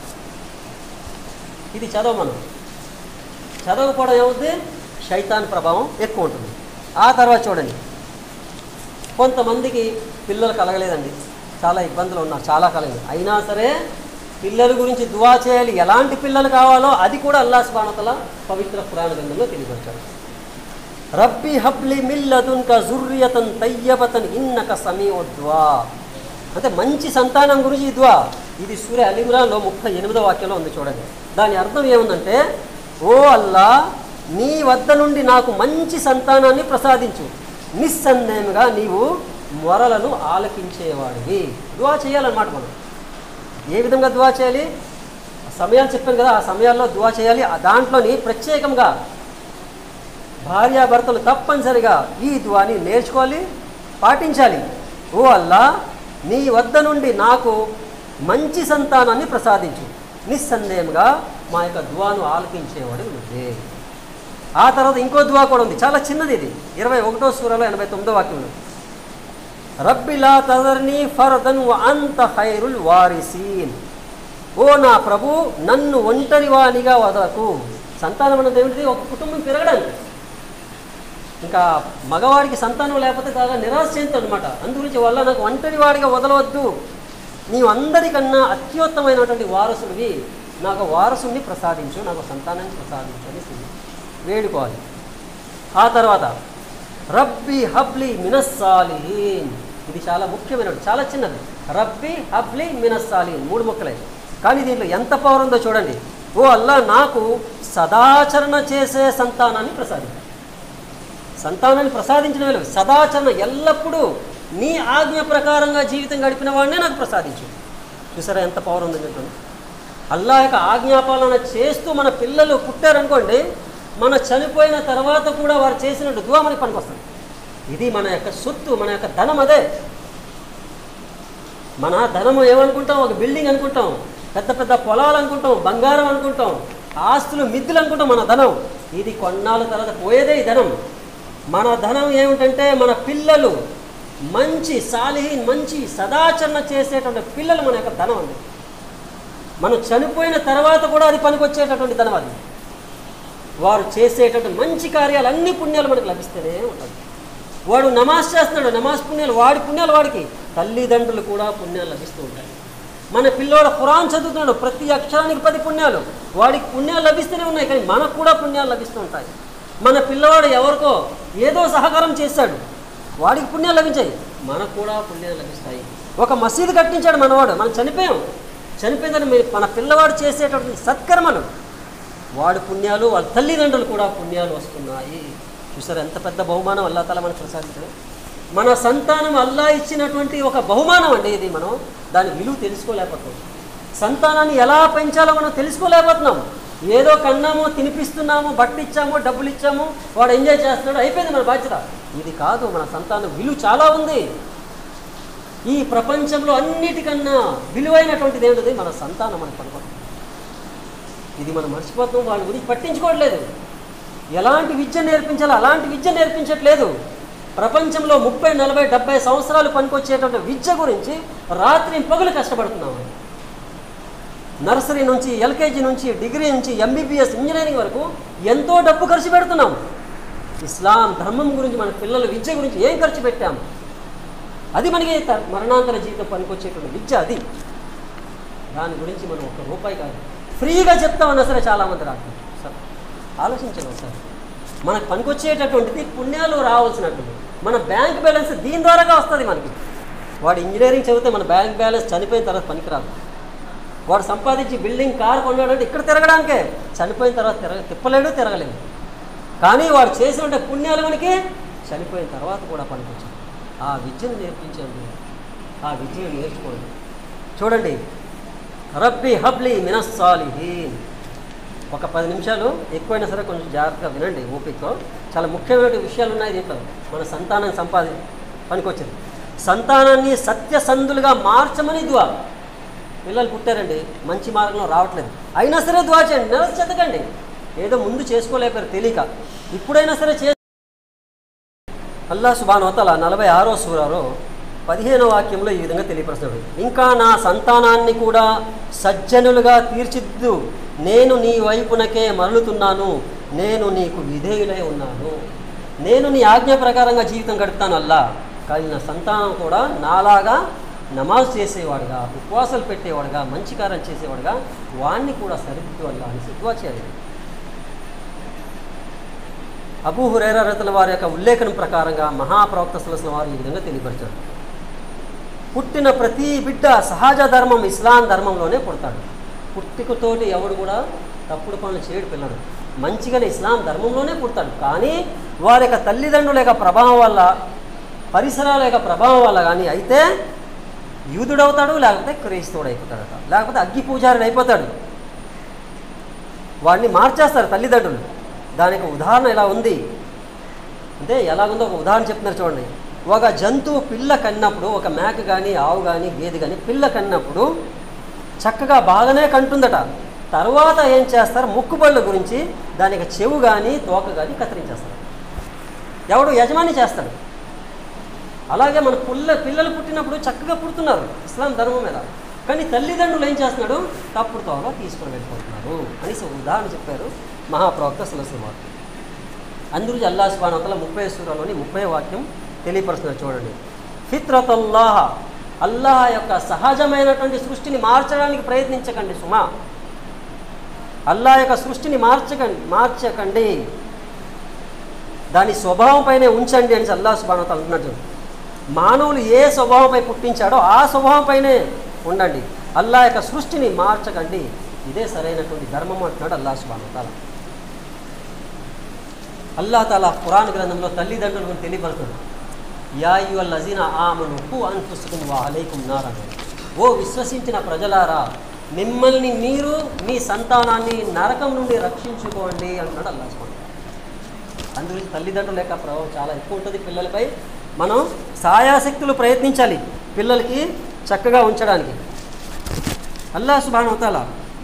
ఇది చదవ మనం చదవకపోవడం ఏమవుతుంది శైతాన్ ప్రభావం ఎక్కువ ఉంటుంది ఆ తర్వాత చూడండి కొంతమందికి పిల్లలు కలగలేదండి చాలా ఇబ్బందులు ఉన్నారు చాలా కలగలేదు అయినా సరే పిల్లల గురించి దువా చేయాలి ఎలాంటి పిల్లలు కావాలో అది కూడా అల్లా స్వానతల పవిత్ర పురాణ గ్రంథంలో తెలియపరిచాడు రబ్బి హబ్లి మిల్లదున్క జుర్రియతన్ తయ్యబతన్ ఇన్నక సమీఓద్వా అంటే మంచి సంతానం గురించి ఈ దువా ఇది సూర్య అలిమ్రాన్లో ముప్పై ఎనిమిదో వాక్యంలో ఉంది చూడండి దాని అర్థం ఏముందంటే ఓ అల్లా నీ వద్ద నుండి నాకు మంచి సంతానాన్ని ప్రసాదించు నిస్సందేహంగా నీవు మొరలను ఆలకించేవాడివి దువా చేయాలన్నమాట మనం ఏ విధంగా దువా చేయాలి ఆ సమయాలు చెప్పాను కదా ఆ సమయాల్లో దువా చేయాలి ఆ దాంట్లోని ప్రత్యేకంగా భార్యాభర్తలు తప్పనిసరిగా ఈ దువాని నేర్చుకోవాలి పాటించాలి ఓ అల్లా నీ వద్ద నుండి నాకు మంచి సంతానాన్ని ప్రసాదించు నిస్సందేహంగా మా యొక్క దువాను ఆలకించేవాడు నువ్వే ఆ తర్వాత ఇంకో దువా కూడా ఉంది చాలా చిన్నది ఇది ఇరవై ఒకటో సూరలో ఎనభై తొమ్మిదో వాక్యం ఉంది రబ్బిలా తదర్ని ఫర్దన్ వ అంత ఖైరుల్ వారిసీన్ ఓ నా ప్రభు నన్ను ఒంటరి వానిగా వదలకు సంతానం అన్నది ఏమిటిది ఒక కుటుంబం పెరగడానికి ఇంకా మగవాడికి సంతానం లేకపోతే చాలా నిరాశ చెందుతాడు అనమాట అందుగురించి వల్ల నాకు ఒంటరి వాడిగా వదలవద్దు నీవు అందరికన్నా అత్యుత్తమైనటువంటి వారసుడివి నాకు వారసుని ప్రసాదించు నాకు సంతానాన్ని ప్రసాదించు అని వేడుకోవాలి ఆ తర్వాత రబ్బీ హబ్లీ మినస్సాలిహీన్ ఇది చాలా ముఖ్యమైనది చాలా చిన్నది రబ్బీ హబ్లీ మినస్సాలిహీన్ మూడు ముక్కలే కానీ దీంట్లో ఎంత పవర్ ఉందో చూడండి ఓ అల్లా నాకు సదాచరణ చేసే సంతానాన్ని ప్రసాదించు సంతానాన్ని ప్రసాదించడం లేదు సదాచరణ ఎల్లప్పుడూ నీ ఆజ్ఞ ప్రకారంగా జీవితం గడిపిన వాడినే నాకు ప్రసాదించు చూసారా ఎంత పవర్ ఉందని చెప్పండి అల్లా యొక్క ఆజ్ఞాపాలన చేస్తూ మన పిల్లలు పుట్టారనుకోండి మన చనిపోయిన తర్వాత కూడా వారు చేసినట్టు దువా మనకి పనికొస్తుంది ఇది మన యొక్క సొత్తు మన యొక్క ధనం అదే మన ధనము ఏమనుకుంటాం ఒక బిల్డింగ్ అనుకుంటాం పెద్ద పెద్ద పొలాలు అనుకుంటాం బంగారం అనుకుంటాం ఆస్తులు మిద్దులు అనుకుంటాం మన ధనం ఇది కొన్నాళ్ళ తర్వాత పోయేదే ఈ ధనం మన ధనం ఏమిటంటే మన పిల్లలు మంచి సాలిహీన్ మంచి సదాచరణ చేసేటువంటి పిల్లలు మన యొక్క ధనం అండి మనం చనిపోయిన తర్వాత కూడా అది పనికొచ్చేటటువంటి ధనం అది వారు చేసేటటువంటి మంచి కార్యాలు అన్ని పుణ్యాలు మనకు లభిస్తూనే ఉంటుంది వాడు నమాజ్ చేస్తున్నాడు నమాజ్ పుణ్యాలు వాడి పుణ్యాలు వాడికి తల్లిదండ్రులు కూడా పుణ్యాలు లభిస్తూ ఉంటాయి మన పిల్లోడు ఖురాన్ చదువుతున్నాడు ప్రతి అక్షరానికి పది పుణ్యాలు వాడికి పుణ్యాలు లభిస్తూనే ఉన్నాయి కానీ మనకు కూడా పుణ్యాలు లభిస్తూ ఉంటాయి మన పిల్లవాడు ఎవరికో ఏదో సహకారం చేశాడు వాడికి పుణ్యాలు లభించాయి మనకు కూడా పుణ్యాలు లభిస్తాయి ఒక మసీదు కట్టించాడు మనవాడు మనం చనిపోయాం చనిపోయిందని మీ- మన పిల్లవాడు చేసేటటువంటి సత్కర్మలు వాడి పుణ్యాలు వాళ్ళ తల్లిదండ్రులు కూడా పుణ్యాలు వస్తున్నాయి చూసారు ఎంత పెద్ద బహుమానం అల్లా తల మనకు ప్రసాదించడం మన సంతానం అల్లా ఇచ్చినటువంటి ఒక బహుమానం అండి ఇది మనం దాని విలువ తెలుసుకోలేకపోతున్నాం సంతానాన్ని ఎలా పెంచాలో మనం తెలుసుకోలేకపోతున్నాం ఏదో కన్నాము తినిపిస్తున్నాము బట్ట ఇచ్చాము డబ్బులు ఇచ్చాము వాడు ఎంజాయ్ చేస్తున్నాడు అయిపోయింది మన బాధ్యత ఇది కాదు మన సంతానం విలువ చాలా ఉంది ఈ ప్రపంచంలో అన్నిటికన్నా విలువైనటువంటిది ఏంటిది మన సంతానం మనకు పనుకోవడం ఇది మనం మర్చిపోతాం వాళ్ళ గురించి పట్టించుకోవట్లేదు ఎలాంటి విద్య నేర్పించాలో అలాంటి విద్య నేర్పించట్లేదు ప్రపంచంలో ముప్పై నలభై డెబ్బై సంవత్సరాలు పనికొచ్చేటువంటి విద్య గురించి రాత్రి పగులు కష్టపడుతున్నాము నర్సరీ నుంచి ఎల్కేజీ నుంచి డిగ్రీ నుంచి ఎంబీబీఎస్ ఇంజనీరింగ్ వరకు ఎంతో డబ్బు ఖర్చు పెడుతున్నాం ఇస్లాం ధర్మం గురించి మన పిల్లల విద్య గురించి ఏం ఖర్చు పెట్టాం అది మనకి త- మరణాంతర జీవితం పనికొచ్చేటువంటి విద్య అది దాని గురించి మనం ఒక్క రూపాయి కాదు ఫ్రీగా చెప్తామన్నా సరే చాలామంది రాదు సార్ ఆలోచించండి ఒకసారి మనకు పనికొచ్చేటటువంటిది పుణ్యాలు రావాల్సినటువంటి మన బ్యాంక్ బ్యాలెన్స్ దీని ద్వారాగా వస్తుంది మనకి వాడు ఇంజనీరింగ్ చదివితే మన బ్యాంక్ బ్యాలెన్స్ చనిపోయిన తర్వాత పనికిరాదు వాడు సంపాదించి బిల్డింగ్ కార్ కొన్నాడంటే ఇక్కడ తిరగడానికే చనిపోయిన తర్వాత తిరగ తిప్పలేడు తిరగలేడు కానీ వాడు చేసిన పుణ్యాలు మనకి చనిపోయిన తర్వాత కూడా పనికొచ్చాయి ఆ విద్యను నేర్పించండి ఆ విద్యను నేర్చుకోండి చూడండి రబ్బి హబ్లి మినస్సాలిహీన్ ఒక పది నిమిషాలు ఎక్కువైనా సరే కొంచెం జాగ్రత్తగా వినండి ఓపికతో చాలా ముఖ్యమైన విషయాలు ఉన్నాయి దీంట్లో మన సంతానం సంపాది పనికొచ్చింది సంతానాన్ని సత్యసంధులుగా మార్చమని దువా పిల్లలు పుట్టారండి మంచి మార్గంలో రావట్లేదు అయినా సరే దువా చేయండి నెల చెతకండి ఏదో ముందు చేసుకోలేకపోయారు తెలియక ఇప్పుడైనా సరే చే అల్లా సుబానోతల నలభై ఆరో సూరాలో పదిహేనో వాక్యంలో ఈ విధంగా తెలియపరుస్తున్నాడు ఇంకా నా సంతానాన్ని కూడా సజ్జనులుగా తీర్చిద్దు నేను నీ వైపునకే మరలుతున్నాను నేను నీకు విధేయులై ఉన్నాను నేను నీ ఆజ్ఞ ప్రకారంగా జీవితం గడుపుతాను అల్లా కానీ నా సంతానం కూడా నాలాగా నమాజ్ చేసేవాడుగా ఉపవాసాలు పెట్టేవాడుగా మంచి కార్యం చేసేవాడుగా వాణ్ణి కూడా సరిదిద్దు అల్లా అని సిద్ధువా చేయాలి అబూ హురైరా రతుల వారి యొక్క ఉల్లేఖనం ప్రకారంగా మహాప్రవక్త సులసిన వారు ఈ విధంగా తెలియపరిచారు పుట్టిన ప్రతి బిడ్డ సహజ ధర్మం ఇస్లాం ధర్మంలోనే పుడతాడు పుట్టుకతోటి ఎవడు కూడా తప్పుడు పనులు చేయడు పిల్లడు మంచిగానే ఇస్లాం ధర్మంలోనే పుడతాడు కానీ వారి యొక్క తల్లిదండ్రుల యొక్క ప్రభావం వల్ల పరిసరాల యొక్క ప్రభావం వల్ల కానీ అయితే యూదుడవుతాడు లేకపోతే క్రైస్తవుడు అయిపోతాడట లేకపోతే అగ్గి పూజారుడు అయిపోతాడు వాడిని మార్చేస్తారు తల్లిదండ్రులు దానికి ఉదాహరణ ఇలా ఉంది అంటే ఎలాగుందో ఒక ఉదాహరణ చెప్తున్నారు చూడండి ఒక జంతువు పిల్ల కన్నప్పుడు ఒక మేక కానీ ఆవు కానీ గేదె కానీ పిల్ల కన్నప్పుడు చక్కగా బాగానే కంటుందట తర్వాత ఏం చేస్తారు ముక్కుబళ్ళ గురించి దానికి చెవు కానీ తోక కానీ కత్తిరించేస్తారు ఎవడు యజమాని చేస్తాడు అలాగే మన పుల్ల పిల్లలు పుట్టినప్పుడు చక్కగా పుడుతున్నారు ఇస్లాం ధర్మం మీద కానీ తల్లిదండ్రులు ఏం చేస్తున్నాడు తప్పుడు తోవ తీసుకొని వెళ్ళిపోతున్నారు అనేసి ఒక ఉదాహరణ చెప్పారు మహాప్రవక్త సులసివారు అందుకు అల్లా సుబానతల ముప్పై సూరాలోని ముప్పై వాక్యం తెలియపరుస్తున్నారు చూడండి ఫిత్రత్ అల్లాహ్ అల్లాహ్ యొక్క సహజమైనటువంటి సృష్టిని మార్చడానికి ప్రయత్నించకండి సుమా అల్లాహ్ యొక్క సృష్టిని మార్చకండి మార్చకండి దాని స్వభావం పైనే ఉంచండి అని అల్లా సుబానత అంటున్నాడు చూడండి. మానవులు ఏ స్వభావంపై పుట్టించాడో ఆ స్వభావంపైనే ఉండండి అల్లా యొక్క సృష్టిని మార్చకండి ఇదే సరైనటువంటి ధర్మం అంటున్నాడు అల్లా సుబానతాల అల్లా తాలా ఖురాన్ గ్రంథంలో తల్లిదండ్రుల గురించి తెలియపడుతుంది యాయు అల్లజీన ఆమను హు అన్ఫుసుకుం వా అలైకుం నారని ఓ విశ్వసించిన ప్రజలారా మిమ్మల్ని మీరు మీ సంతానాన్ని నరకం నుండి రక్షించుకోండి అంటున్నాడు అల్లా సుబాన్ అందుగురించి తల్లిదండ్రుల యొక్క ప్రభావం చాలా ఎక్కువ ఉంటుంది పిల్లలపై మనం సాయాశక్తులు ప్రయత్నించాలి పిల్లలకి చక్కగా ఉంచడానికి అల్లా సుబాన్ అవుతాలా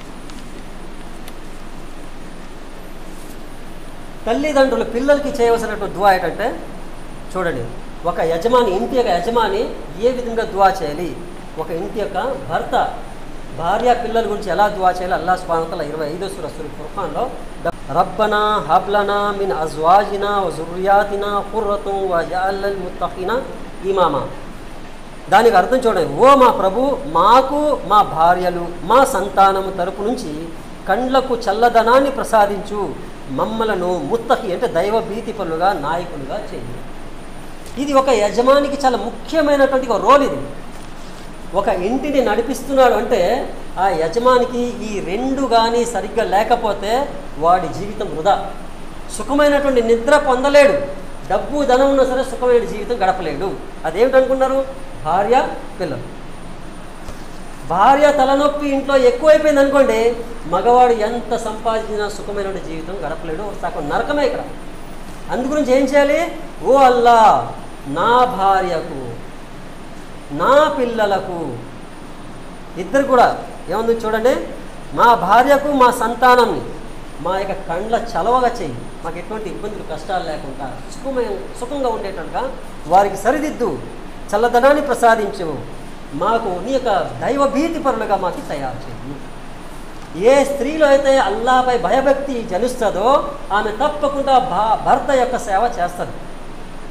తల్లిదండ్రులు పిల్లలకి చేయవలసినటువంటి దువా ఏంటంటే చూడండి ఒక యజమాని ఇంటి యొక్క యజమాని ఏ విధంగా దువా చేయాలి ఒక ఇంటి యొక్క భర్త భార్య పిల్లల గురించి ఎలా దువా చేయాలి అల్లా సుబానతల ఇరవై ఐదో సుర సుర ఖుర్ఖాన్లో రబ్బనా హబ్లనా మిన్ అజ్వాజినా వ జుర్రియాతినా ఖుర్రతుం వ జఅల్లల్ ముత్తఖినా ఇమామా దానికి అర్థం చూడండి ఓ మా ప్రభు మాకు మా భార్యలు మా సంతానము తరపు నుంచి కండ్లకు చల్లదనాన్ని ప్రసాదించు మమ్మలను ముత్తకి అంటే దైవ భీతి పనులుగా నాయకులుగా చేయి ఇది ఒక యజమానికి చాలా ముఖ్యమైనటువంటి ఒక రోల్ ఇది ఒక ఇంటిని నడిపిస్తున్నాడు అంటే ఆ యజమానికి ఈ రెండు కానీ సరిగ్గా లేకపోతే వాడి జీవితం వృధా సుఖమైనటువంటి నిద్ర పొందలేడు డబ్బు ధనం ఉన్నా సరే సుఖమైన జీవితం గడపలేడు అదేమిటనుకున్నారు భార్య పిల్లలు భార్య తలనొప్పి ఇంట్లో ఎక్కువైపోయింది అనుకోండి మగవాడు ఎంత సంపాదించినా సుఖమైన జీవితం గడపలేడు సగం నరకమే ఇక్కడ అందుగురించి ఏం చేయాలి ఓ అల్లా నా భార్యకు నా పిల్లలకు ఇద్దరు కూడా ఏముంది చూడండి మా భార్యకు మా సంతానంని మా యొక్క కండ్ల చలవగా చెయ్యి మాకు ఎటువంటి ఇబ్బందులు కష్టాలు లేకుండా సుఖమైన సుఖంగా ఉండేటట్టుగా వారికి సరిదిద్దు చల్లదనాన్ని ప్రసాదించు మాకు నీ యొక్క దైవ భీతి పరులుగా మాకు తయారు చేయు ఏ స్త్రీలో అయితే అల్లాపై భయభక్తి జలుస్తుందో ఆమె తప్పకుండా భా భర్త యొక్క సేవ చేస్తుంది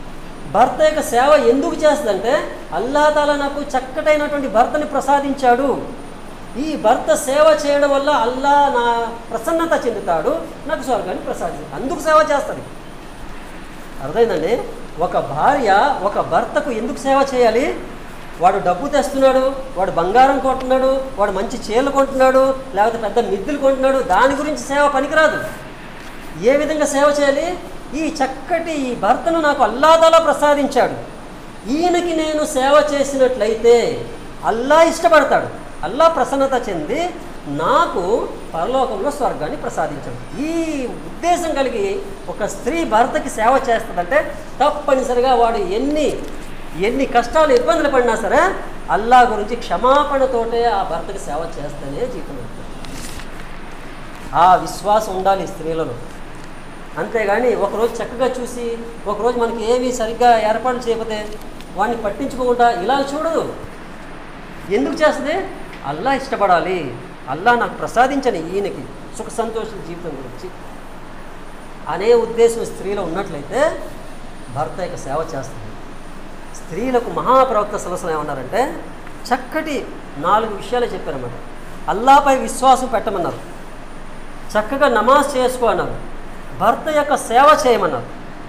భర్త యొక్క సేవ ఎందుకు చేస్తుందంటే అల్లా తాలా నాకు చక్కటైనటువంటి భర్తని ప్రసాదించాడు ఈ భర్త సేవ చేయడం వల్ల అల్లా నా ప్రసన్నత చెందుతాడు నాకు స్వర్గాన్ని ప్రసాదించాడు అందుకు సేవ చేస్తుంది అర్థమైందండి ఒక భార్య ఒక భర్తకు ఎందుకు సేవ చేయాలి వాడు డబ్బు తెస్తున్నాడు వాడు బంగారం కొంటున్నాడు వాడు మంచి చీరలు కొంటున్నాడు లేకపోతే పెద్ద మిద్దులు కొంటున్నాడు దాని గురించి సేవ పనికిరాదు ఏ విధంగా సేవ చేయాలి ఈ చక్కటి ఈ భర్తను నాకు అల్లాదలా ప్రసాదించాడు ఈయనకి నేను సేవ చేసినట్లయితే అల్లా ఇష్టపడతాడు అల్లా ప్రసన్నత చెంది నాకు పరలోకంలో స్వర్గాన్ని ప్రసాదించాడు ఈ ఉద్దేశం కలిగి ఒక స్త్రీ భర్తకి సేవ చేస్తుందంటే తప్పనిసరిగా వాడు ఎన్ని ఎన్ని కష్టాలు ఇబ్బందులు పడినా సరే అల్లా గురించి క్షమాపణతోటే ఆ భర్తకి సేవ చేస్తేనే జీవితం వెళ్తుంది ఆ విశ్వాసం ఉండాలి స్త్రీలలో అంతేగాని ఒకరోజు చక్కగా చూసి ఒకరోజు మనకి ఏమీ సరిగ్గా ఏర్పాట్లు చేయకపోతే వాడిని పట్టించుకోకుండా ఇలా చూడదు ఎందుకు చేస్తుంది అల్లా ఇష్టపడాలి అల్లా నాకు ప్రసాదించని ఈయనకి సుఖ సంతోషం జీవితం గురించి అనే ఉద్దేశం స్త్రీలో ఉన్నట్లయితే భర్త యొక్క సేవ చేస్తుంది స్త్రీలకు మహాప్రవక్త సలసలు ఏమన్నారంటే చక్కటి నాలుగు విషయాలు చెప్పారన్నమాట అల్లాపై విశ్వాసం పెట్టమన్నారు చక్కగా నమాజ్ చేసుకో అన్నారు భర్త యొక్క సేవ చేయమన్నారు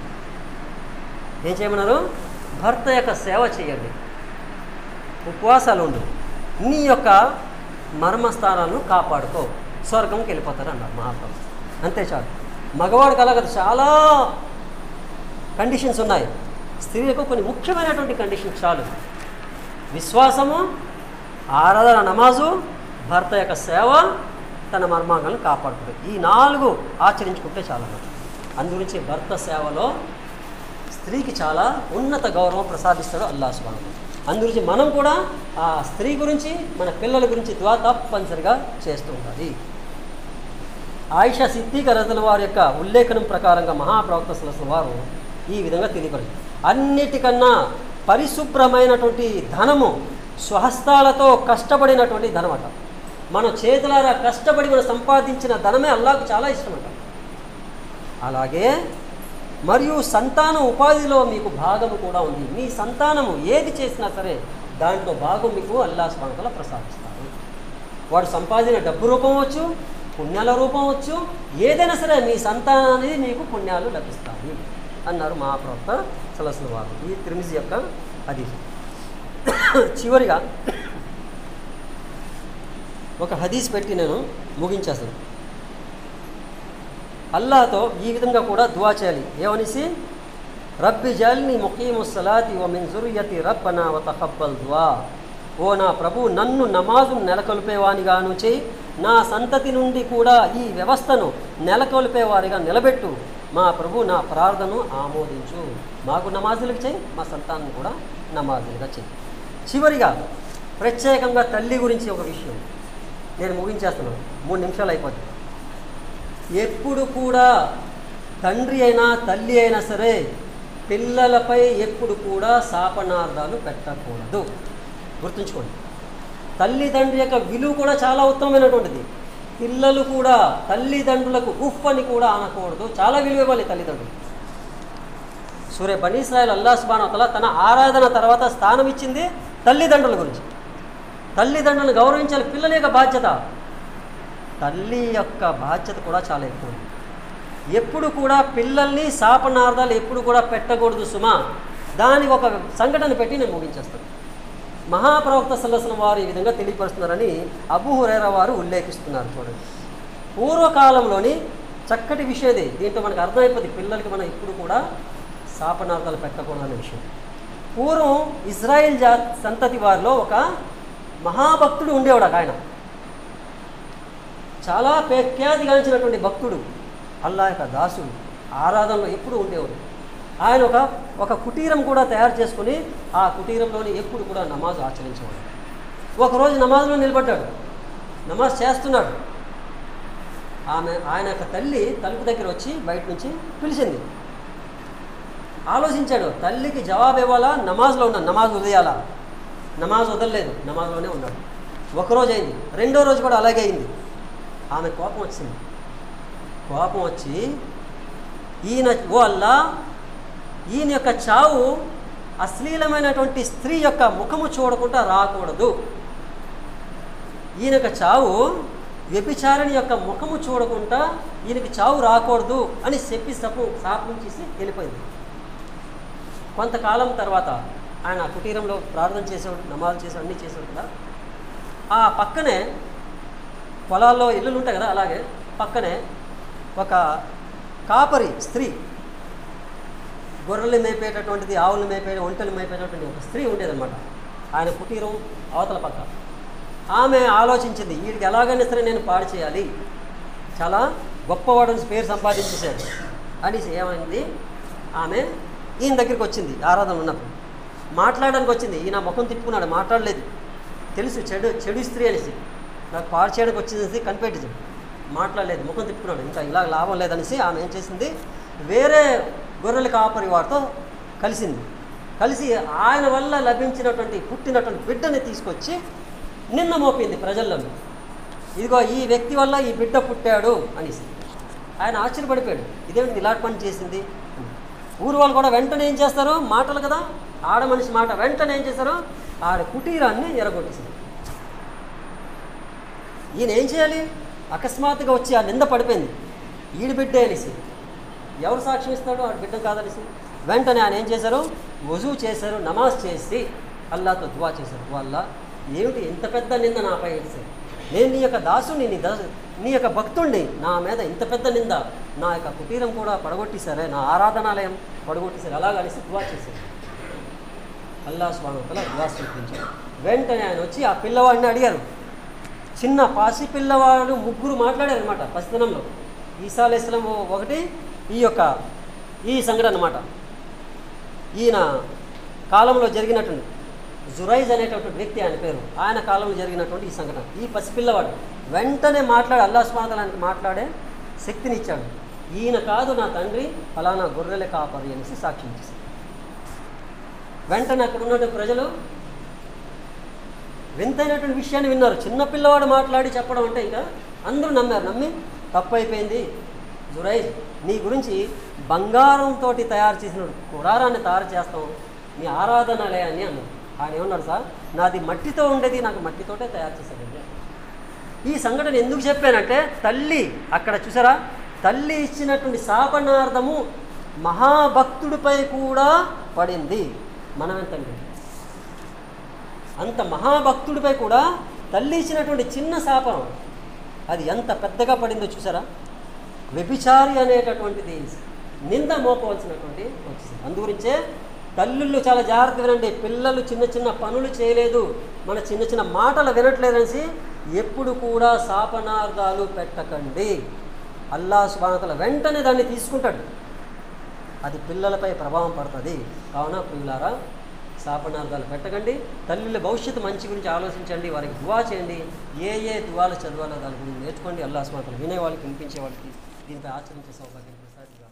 ఏం చేయమన్నారు భర్త యొక్క సేవ చేయండి ఉపవాసాలు ఉండు నీ యొక్క మర్మస్థానాలను కాపాడుకో స్వర్గంకి వెళ్ళిపోతారు అన్నారు మహాప్రభు అంతే చాలు మగవాడు కలగదు చాలా కండిషన్స్ ఉన్నాయి స్త్రీలకు కొన్ని ముఖ్యమైనటువంటి కండిషన్స్ చాలు విశ్వాసము ఆరాధన నమాజు భర్త యొక్క సేవ తన మర్మాంగాలను కాపాడుకుంటుంది ఈ నాలుగు ఆచరించుకుంటే చాలా అందుగురించి భర్త సేవలో స్త్రీకి చాలా ఉన్నత గౌరవం ప్రసాదిస్తాడు అల్లా సుబాను అందుగురించి మనం కూడా ఆ స్త్రీ గురించి మన పిల్లల గురించి దువా తప్పనిసరిగా చేస్తూ ఉండాలి ఆయిషా సిద్ధిక రజల వారి యొక్క ఉల్లేఖనం ప్రకారంగా మహాప్రవక్త సలసల వారు ఈ విధంగా తెలియపడింది అన్నిటికన్నా పరిశుభ్రమైనటువంటి ధనము స్వహస్తాలతో కష్టపడినటువంటి ధనం అట మన చేతులారా కష్టపడి మనం సంపాదించిన ధనమే అల్లాకు చాలా ఇష్టమట అలాగే మరియు సంతాన ఉపాధిలో మీకు భాగము కూడా ఉంది మీ సంతానము ఏది చేసినా సరే దాంట్లో భాగం మీకు అల్లా స్వామితల ప్రసాదిస్తారు వాడు సంపాదించిన డబ్బు రూపం వచ్చు పుణ్యాల రూపం వచ్చు ఏదైనా సరే మీ సంతానానికి మీకు పుణ్యాలు లభిస్తాయి అన్నారు మహాప్రవక్త సలసల వారు ఈ త్రిమిజి యొక్క అది చివరిగా ఒక హదీస్ పెట్టి నేను ముగించేస్తాను అల్లాతో ఈ విధంగా కూడా దువా చేయాలి ఏమనిసి రబ్బి జల్ని ముఖీము సలాతి ఓ మిన్ జురియతి రబ్బనా వ తఖబ్బల్ దువా ఓ నా ప్రభు నన్ను నమాజు నెలకొల్పేవానిగాను చేయి నా సంతతి నుండి కూడా ఈ వ్యవస్థను నెలకొల్పేవారిగా నిలబెట్టు మా ప్రభు నా ప్రార్థనను ఆమోదించు మాకు నమాజులకు చేయి మా సంతానం కూడా నమాజులుగా చేయి చివరిగా ప్రత్యేకంగా తల్లి గురించి ఒక విషయం నేను ముగించేస్తున్నాను మూడు నిమిషాలు అయిపోతుంది ఎప్పుడు కూడా తండ్రి అయినా తల్లి అయినా సరే పిల్లలపై ఎప్పుడు కూడా శాపనార్థాలు పెట్టకూడదు గుర్తుంచుకోండి తల్లిదండ్రి యొక్క విలువ కూడా చాలా ఉత్తమమైనటువంటిది పిల్లలు కూడా తల్లిదండ్రులకు ఉఫ్ అని కూడా అనకూడదు చాలా విలువ ఇవ్వాలి తల్లిదండ్రులు సూర్య బనీసాయిల్ అల్లా సుబానతల తన ఆరాధన తర్వాత స్థానం ఇచ్చింది తల్లిదండ్రుల గురించి తల్లిదండ్రులను గౌరవించాలి పిల్లల యొక్క బాధ్యత తల్లి యొక్క బాధ్యత కూడా చాలా ఎక్కువ ఉంది. ఎప్పుడు కూడా పిల్లల్ని శాపనార్థాలు ఎప్పుడు కూడా పెట్టకూడదు సుమా దానికి ఒక సంఘటన పెట్టి నేను ముగించేస్తాను మహాప్రవక్త సల్లసన వారు ఈ విధంగా తెలియపరుస్తున్నారని అబూ హురైరా వారు ఉల్లేఖిస్తున్నారు చూడండి పూర్వకాలంలోని చక్కటి విషయది దీంట్లో మనకు అర్థమైపోతుంది పిల్లలకి మనం ఇప్పుడు కూడా శాపనార్థాలు పెట్టకూడదు అనే విషయం పూర్వం ఇజ్రాయిల్ జా సంతతి వారిలో ఒక మహాభక్తుడు ఉండేవాడు ఒక ఆయన చాలా ప్రఖ్యాతిగాంచినటువంటి భక్తుడు అల్లా యొక్క దాసుడు ఆరాధనలో ఎప్పుడు ఉండేవాడు ఆయన ఒక ఒక కుటీరం కూడా తయారు చేసుకుని ఆ కుటీరంలోని ఎప్పుడు కూడా నమాజ్ ఆచరించేవాడు ఒకరోజు నమాజ్లో నిలబడ్డాడు నమాజ్ చేస్తున్నాడు ఆమె ఆయన యొక్క తల్లి తలుపు దగ్గర వచ్చి బయట నుంచి పిలిచింది ఆలోచించాడు తల్లికి జవాబు ఇవ్వాలా నమాజ్లో ఉన్నాడు నమాజ్ ఉదయాలా నమాజ్ వదలలేదు నమాజ్లోనే ఉన్నాడు ఒకరోజు అయింది రెండో రోజు కూడా అలాగే అయింది ఆమె కోపం వచ్చింది కోపం వచ్చి ఈయన ఓ అల్లా ఈయన యొక్క చావు అశ్లీలమైనటువంటి స్త్రీ యొక్క ముఖము చూడకుండా రాకూడదు ఈయన యొక్క చావు వ్యభిచారిణి యొక్క ముఖము చూడకుండా ఈయనకి చావు రాకూడదు అని చెప్పి సపు శాపం చేసి వెళ్ళిపోయింది కొంతకాలం తర్వాత ఆయన కుటీరంలో ప్రార్థన చేసేవాడు నమాజు చేసేవాడు అన్నీ చేసేవాడు కదా ఆ పక్కనే పొలాల్లో ఇల్లులు ఉంటాయి కదా అలాగే పక్కనే ఒక కాపరి స్త్రీ గొర్రెలు మేపేటటువంటిది ఆవులు మేపే ఒంటెలు మేపేటటువంటి ఒక స్త్రీ ఉండేదన్నమాట ఆయన కుటీరం అవతల పక్క ఆమె ఆలోచించింది వీడికి ఎలాగైనా సరే నేను పాడు చేయాలి చాలా గొప్పవాడని పేరు సంపాదించేశాడు అనేసి ఏమైంది ఆమె ఈయన దగ్గరికి వచ్చింది ఆరాధన ఉన్నప్పుడు మాట్లాడడానికి వచ్చింది ఈయన ముఖం తిప్పుకున్నాడు మాట్లాడలేదు తెలుసు చెడు చెడు స్త్రీ అనేసి నాకు పాడు చేయడానికి వచ్చింది కనిపెట్టింది మాట్లాడలేదు ముఖం తిప్పుకున్నాడు ఇంకా ఇలా లాభం లేదనేసి ఆమె ఏం చేసింది వేరే గొర్రెల కాపరి వారితో కలిసింది కలిసి ఆయన వల్ల లభించినటువంటి పుట్టినటువంటి బిడ్డని తీసుకొచ్చి నిన్న మోపింది ప్రజల్లో ఇదిగో ఈ వ్యక్తి వల్ల ఈ బిడ్డ పుట్టాడు అనేసి ఆయన ఆశ్చర్యపడిపోయాడు ఇదేమిటి ఇలాంటి పని చేసింది అని. ఊరు వాళ్ళు కూడా వెంటనే ఏం చేస్తారు మాటలు కదా ఆడ మనిషి మాట వెంటనే ఏం చేస్తారు ఆడ కుటీరాన్ని ఎరగొట్టేసింది ఈయన ఏం చేయాలి అకస్మాత్తుగా వచ్చి ఆ నింద పడిపోయింది ఈడి బిడ్డే అనేసి ఎవరు సాక్ష్యం ఇస్తాడో ఆడ బిడ్డ కాదనేసి వెంటనే ఆయన ఏం చేశారు వజూ చేశారు నమాజ్ చేసి అల్లాతో దువా చేశారు వాళ్ళ ఏమిటి ఇంత పెద్ద నింద నాపై వేశారు నేను నీ యొక్క దాసుని నీ దాసు నీ యొక్క భక్తుణ్ణి నా మీద ఇంత పెద్ద నింద నా యొక్క కుటీరం కూడా పడగొట్టేశారే నా ఆరాధనాలయం పడగొట్టేశారు అలాగనేసి దువా చేశారు అల్లా స్వామితల దువా స్వీకరించారు వెంటనే ఆయన వచ్చి ఆ పిల్లవాడిని అడిగారు చిన్న పాసి పిల్లవాడు ముగ్గురు మాట్లాడారు అనమాట పసితనంలో ఈసా అలైస్లం ఒకటి ఈ యొక్క ఈ సంఘటన అనమాట ఈయన కాలంలో జరిగినటువంటి జురైజ్ అనేటటువంటి వ్యక్తి ఆయన పేరు ఆయన కాలంలో జరిగినటువంటి ఈ సంఘటన ఈ పసిపిల్లవాడు వెంటనే మాట్లాడి అల్లా స్వాతానికి మాట్లాడే శక్తిని ఇచ్చాడు ఈయన కాదు నా తండ్రి ఫలానా గొర్రెల కాపరి అనేసి సాక్ష్యం చేశాడు వెంటనే అక్కడ ఉన్నటువంటి ప్రజలు వింతైనటువంటి విషయాన్ని విన్నారు చిన్న పిల్లవాడు మాట్లాడి చెప్పడం అంటే ఇంకా అందరూ నమ్మారు నమ్మి తప్పు అయిపోయింది జురైజ్ నీ గురించి బంగారంతో తయారు చేసిన కుడారాన్ని తయారు చేస్తాం నీ ఆరాధనాలయాన్ని అన్నారు ఆయన ఏమన్నాడు సార్ నాది మట్టితో ఉండేది నాకు మట్టితోటే తయారు చేశాడండి ఈ సంఘటన ఎందుకు చెప్పానంటే తల్లి అక్కడ చూసారా తల్లి ఇచ్చినటువంటి శాపనార్థము మహాభక్తుడిపై కూడా పడింది మనమెంతండి అంత మహాభక్తుడిపై కూడా తల్లి ఇచ్చినటువంటి చిన్న శాపం అది ఎంత పెద్దగా పడిందో చూసారా వ్యభిచారి అనేటటువంటిది నింద మోపవలసినటువంటి వచ్చింది అందుగురించే తల్లుళ్ళు చాలా జాగ్రత్త వినండి పిల్లలు చిన్న చిన్న పనులు చేయలేదు మన చిన్న చిన్న మాటలు వినట్లేదనేసి ఎప్పుడు కూడా శాపనార్థాలు పెట్టకండి అల్లా సుబానతల వెంటనే దాన్ని తీసుకుంటాడు అది పిల్లలపై ప్రభావం పడుతుంది కావున పిల్లారా శాపనార్థాలు పెట్టకండి తల్లుల భవిష్యత్తు మంచి గురించి ఆలోచించండి వారికి దువా చేయండి ఏ ఏ దువాలు చదవాలో దాని గురించి నేర్చుకోండి అల్లా సుమాతలు వినే వాళ్ళకి వినిపించే వాళ్ళకి దీనిపై ఆచరించే సౌభాగ్యం ప్రసాదిగా